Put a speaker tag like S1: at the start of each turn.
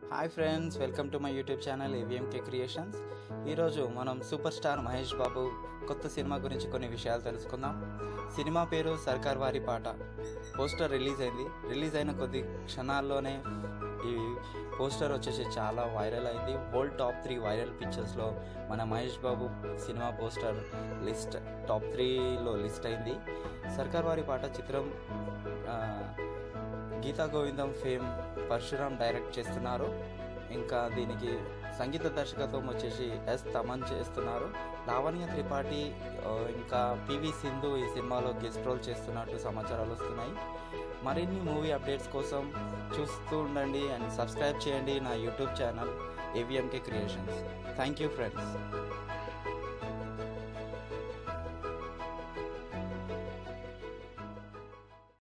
S1: hi friends welcome to my YouTube channel AVMK creations ఈరోజు మనం super star Mahesh బాబు కొత్త cinema గురించి కొన్ని విషయాలు తెలుసుకుందాం సినిమా పేరు సర్కార్ వారి పాట పోస్టర్ రిలీజ్ అయింది రిలీజ్ అయిన కొద్ది క్షణాల్లోనే ఈ పోస్టర్ వచ్చేసి చాలా వైరల్ అయింది వరల్డ్ టాప్ త్రీ వైరల్ పిక్చర్స్లో మన Mahesh Babu cinema poster list top త్రీలో లిస్ట్ అయింది సర్కార్ వారి పాట చిత్రం ఆ, గీతా గోవిందం ఫేమ్ పరశురామ్ డైరెక్ట్ చేస్తున్నారు ఇంకా దీనికి సంగీత దర్శకత్వం వచ్చేసి ఎస్ తమన్ చేస్తున్నారు లావణ్య త్రిపాఠి ఆ, ఇంకా పివి సింధు ఈ సినిమాలో గెస్ట్ రోల్ చేస్తున్నట్టు సమాచారాలు వస్తున్నాయి మరిన్ని మూవీ అప్డేట్స్ కోసం చూస్తూ ఉండండి అండ్ సబ్స్క్రైబ్ చేయండి నా YouTube channel AVMK Creations thank you friends